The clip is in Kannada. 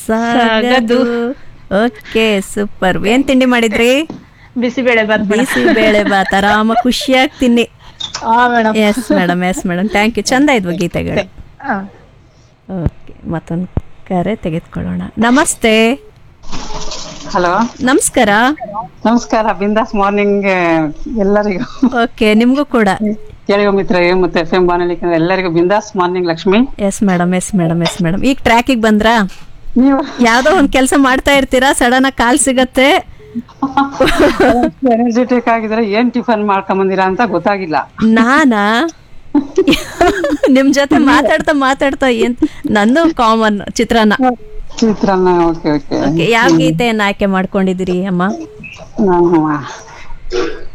ಸಾಗದು ಓಕೆ ಸೂಪರ್ ಏನ್ ತಿಂಡಿ ಮಾಡಿದ್ರಿ ಬಿಸಿಬೇಳೆ ಬಾತ್ ಬಿಸಿ ಬೇಳೆ ಬಾತ್ ಆರಾಮ ಖುಷಿಯಾಗಿ ತಿನ್ನಿ ಹಾ madam yes madam yes madam thank you ಚಂದ ಇದ್ವು ಗೀತೆಗಳು ಓಕೆ ಮತ್ತೊಂದು ಕರೆ ತೆಗೆದುಕೊಳ್ಳೋಣ ನಮಸ್ತೆ ಹಲೋ ನಮಸ್ಕಾರ ನಮಸ್ಕಾರ ಬಿಂದಾಸ್ ಮಾರ್ನಿಂಗ್ ಎಲ್ಲರಿಗೂ ಓಕೆ ನಿಮಗೂ ಕೂಡ ಕೇಳುವ ಮಿತ್ರರಿಗೆ ಮತ್ತೆ ಎಫ್ ಎಂ ಬಾನುಲಿ ಕೇಂದ್ರ ಎಲ್ಲರಿಗೂ ಬಿಂದಾಸ್ morning Lakshmi yes madam yes madam yes madam ಈಗ ಟ್ರ್ಯಾಕಿಗೆ ಬಂದ್ರಾ ನೀವು ಯಾವ್ದೋ ಒಂದ್ ಕೆಲಸ ಮಾಡ್ತಾ ಇರ್ತೀರಾ ಸಡನ್ ಆಗಿ ಕಾಲ್ ಸಿಗತ್ತೆ ಎನರ್ಜೆಟಿಕ್ ಆಗಿದ್ರೆ ಏನ್ ಟಿಫನ್ ಮಾಡ್ಕೊಂಡ್ ಬಂದಿರಾ ಅಂತ ಗೊತ್ತಾಗಿಲ್ಲ ನಾನಾ ನಿಮ್ ಜೊತೆ ಮಾತಾಡ್ತಾ ಮಾತಾಡ್ತಾ ಏನ್ ನಂದು ಕಾಮನ್ ಚಿತ್ರಾನ್ನ ಚಿತ್ರಾನ್ನ ಓಕೆ ಓಕೆ Okay, ಯಾವ ಗೀತೆಯನ್ನ ಆಯ್ಕೆ ಮಾಡ್ಕೊಂಡಿದ್ದೀರಿ ಅಮ್ಮ ನಾನು